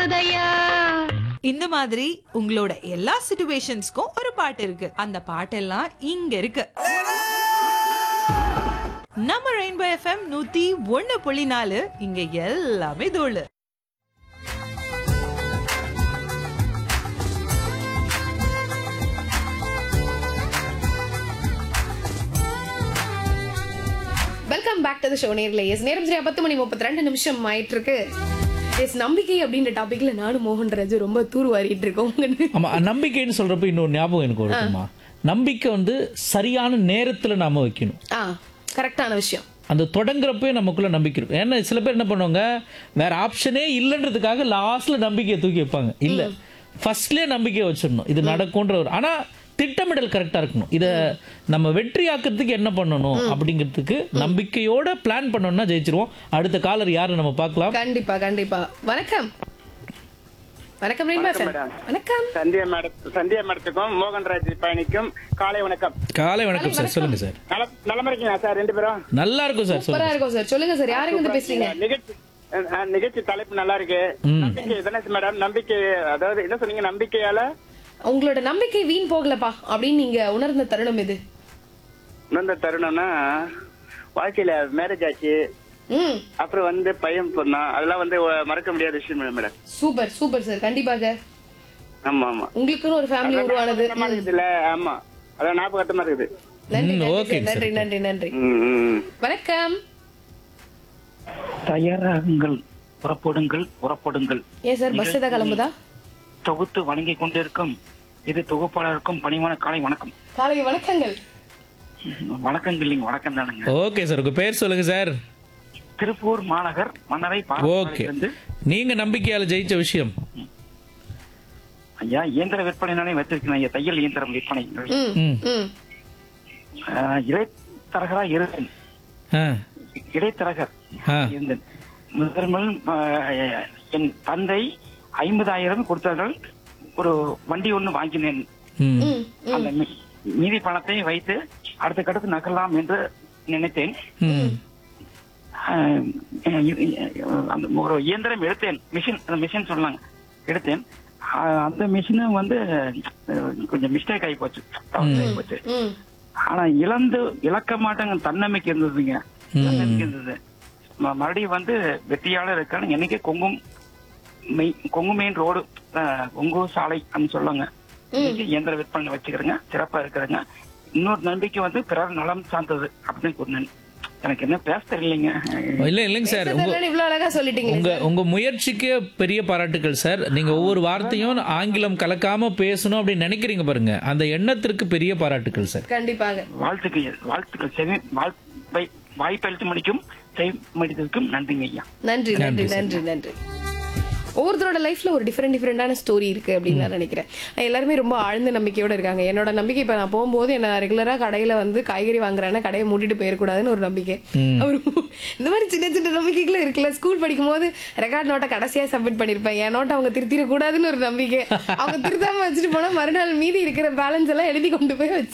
போதையா இந்த மாதிரி உங்களோட எல்லா சிச்சுவேஷன்ஸ்க்கும் ஒரு பாட்டு இருக்கு அந்த பாட்டெல்லாம் இங்க இருக்கு நம்ம ரெயின்போ எஃப்எம் நூத்தி ஒண்ணு புள்ளி நாலு இங்க எல்லாமே தோழு welcome back to the show நேர்ல எஸ் நேரம் சரியா பத்து மணி முப்பத்தி ரெண்டு நிமிஷம் ஆயிட்டு இருக்கு எஸ் நம்பிக்கை அப்படின்ற டாபிக்ல நானும் மோகன் ராஜு ரொம்ப தூர்வாரிட்டு இருக்கோம் உங்க ஆமா நம்பிக்கைன்னு சொல்றப்ப இன்னொரு ஞாபகம் எனக்கு வருதுமா நம்பிக்கை வந்து சரியான நேரத்துல நாம வைக்கணும் ஆ கரெக்டான விஷயம் அந்த தொடங்குறப்பே நமக்குள்ள நம்பிக்கை இருக்கும் ஏன்னா சில பேர் என்ன பண்ணுவாங்க வேற ஆப்ஷனே இல்லைன்றதுக்காக லாஸ்ட்ல நம்பிக்கையை தூக்கி வைப்பாங்க இல்ல ஃபர்ஸ்ட்லயே நம்பிக்கையை வச்சிடணும் இது நடக்கும்ன்ற ஒரு ஆனா திட்டமிடல் கரெக்டா இருக்கணும் இத நம்ம வெற்றி ஆக்கிறதுக்கு என்ன பண்ணணும் அப்படிங்கிறதுக்கு நம்பிக்கையோட பிளான் பண்ணோம்னா ஜெயிச்சிருவோம் அடுத்த காலர் யாரு நம்ம பார்க்கலாம் கண்டிப்பா கண்டிப்பா வணக்கம் வணக்கம் ரெயின்பா சார் வணக்கம் சந்தியா மேடம் சந்தியா மேடத்துக்கும் மோகன்ராஜ் பயணிக்கும் காலை வணக்கம் காலை வணக்கம் சார் சொல்லுங்க சார் நல- நலமா இருக்கீங்களா சார் ரெண்டு பேரும் நல்லா இருக்கும் சார் சூப்பரா சொல்லுங்க இருக்கும் சார் சொல்லுங்க சார் யாருங்க இருந்து பேசுறீங்க நிகழ்ச்சி அஹ், அஹ், நிகழ்ச்சி தலைப்பு நல்லா இருக்கு நம்பிக்கை தானே மேடம் நம்பிக்கை அதாவது என்ன சொன்னீங்க நம்பிக்கையால உங்களோட நம்பிக்கை வீண் போகலப்பா அப்படின்னு நீங்க உணர்ந்த தருணம் இது இந்த தருணம்னா வாழ்க்கையில மேரேஜ் ஆச்சு ம் அப்புறம் வந்து பையன் பொண்ணான் அதெல்லாம் வந்து ஒ- மறக்க முடியாத விஷயம் மேடம் சூப்பர் சூப்பர் சார் கண்டிப்பாக ஆமா ஆமா உங்களுக்குன்னு ஒரு ஃபேமிலி உருவானது ஞாபகமா இருக்குதுல்ல ஆமா அதான் ஞாபகத்தமா இருக்குது நன்றி ம், நன்றி okay, சார். நன்றி sir. நன்றி நன்றி ம், ம், ம். வணக்கம் தயாராகுங்கள் புறப்படுங்கள் புறப்படுங்கள் ஏன் சார் பஸ் ஏதாவது கிளம்புதா தொகுத்து வழங்கிக் கொண்டிருக்கும் இது தொகுப்பாளருக்கும் பணிவான காலை வணக்கம் காலை வணக்கங்கள் வணக்கங்கள் இல்லைங்க வணக்கம் தானுங்க ஓகே சார் உங்க பேர் சொல்லுங்க சார் திருப்பூர் மாநகர் மன்னரை ஓகே இருந்து நீங்க நம்பிக்கையால ஜெயிச்ச விஷயம் ஐயா இயந்திர விற்பனைனாலே வச்சிருக்கேன் ஐயா தையல் இயந்திரம் விற்பனை ம் ம் ம் ஆஹ், இடைத்தரகரா இருந்தேன் ஆ இடைத்தரகர் ஆ இருந்தேன் முதல் முதல் ஆஹ், என் தந்தை ஐம்பதாயிரம் கொடுத்தார்கள் ஒரு வண்டி ஒண்ணு வாங்கினேன் ம் ம் அந்த மீ- மீதி பணத்தை வைத்து அடுத்த கட்டத்து நகரலாம் என்று நினைத்தேன் ம் ஆஹ் அந்த ஒரு இயந்திரம் எடுத்தேன் மிஷின் அந்த மிஷின் சொன்னாங்க எடுத்தேன் ஆஹ் அந்த மிஷினும் வந்து அஹ் கொஞ்சம் மிஸ்டேக் ஆகி போச்சு தவறு ஆகி போச்சு ம் ஆனா இழந்து இழக்க மாட்டாங்க தன்னம்பிக்கை இருந்ததுங்க தன்னம்பிக்கை இருந்தது ம- மறுபடியும் வந்து வெற்றியாளர் இருக்கான்னு என்னைக்கு கொங்கும் மெய் கொங்கு மெயின் ரோடு ஆஹ் கொங்கு சாலை அப்படின்னு சொல்லுவாங்க இன்னைக்கு இயந்திர விற்பனை வச்சுக்கிறேங்க சிறப்பா இருக்கிறேங்க இன்னொரு நம்பிக்கை வந்து பிறர் நலம் சார்ந்தது அப்படின்னு சொன்னேன் எனக்கு என்ன பேச தெரியலைங்க இல்ல இல்லைங்க சார் உங்க இதெல்லாம் இவ்வளவு அழகா சொல்லிட்டீங்க உங்க உங்க முயற்சிக்கு பெரிய பாராட்டுகள் சார் நீங்க ஒவ்வொரு வார்த்தையும் ஆங்கிலம் கலக்காம பேசணும் அப்படின்னு நினைக்கிறீங்க பாருங்க அந்த எண்ணத்திற்கு பெரிய பாராட்டுகள் சார் கண்டிப்பாக வாழ்த்துக்கள் வாழ்த்துக்கள் செவி வாழ்வை வாய்ப்பளித்து முடிக்கும் செவி மடித்ததுக்கும் நன்றிங்க ஐயா நன்றி நன்றி நன்றி நன்றி ஒவ்வொருத்தரோட லைஃப்ல ஒரு டிஃப்ரெண்ட் டிஃப்ரெண்டான ஸ்டோரி இருக்கு அப்படின்னு நான் நினைக்கிறேன் எல்லாருமே ரொம்ப ஆழ்ந்த நம்பிக்கையோட இருக்காங்க என்னோட நம்பிக்கை இப்ப நான் போகும்போது என்ன ரெகுலரா கடையில வந்து காய்கறி வாங்குறேன்னா கடையை மூடிட்டு போயிடக்கூடாதுன்னு ஒரு நம்பிக்கை அவர் இந்த மாதிரி சின்ன சின்ன நம்பிக்கைகளும் இருக்குல்ல ஸ்கூல் படிக்கும் போது ரெக்கார்ட் நோட்டை கடைசியா சப்மிட் பண்ணிருப்பேன் என் நோட்டை அவங்க திருத்திடக்கூடாதுன்னு ஒரு நம்பிக்கை அவங்க திருத்தாம வச்சுட்டு போனா மறுநாள் மீதி இருக்கிற பேலன்ஸ் எல்லாம் எழுதி கொண்டு போய் வச்சு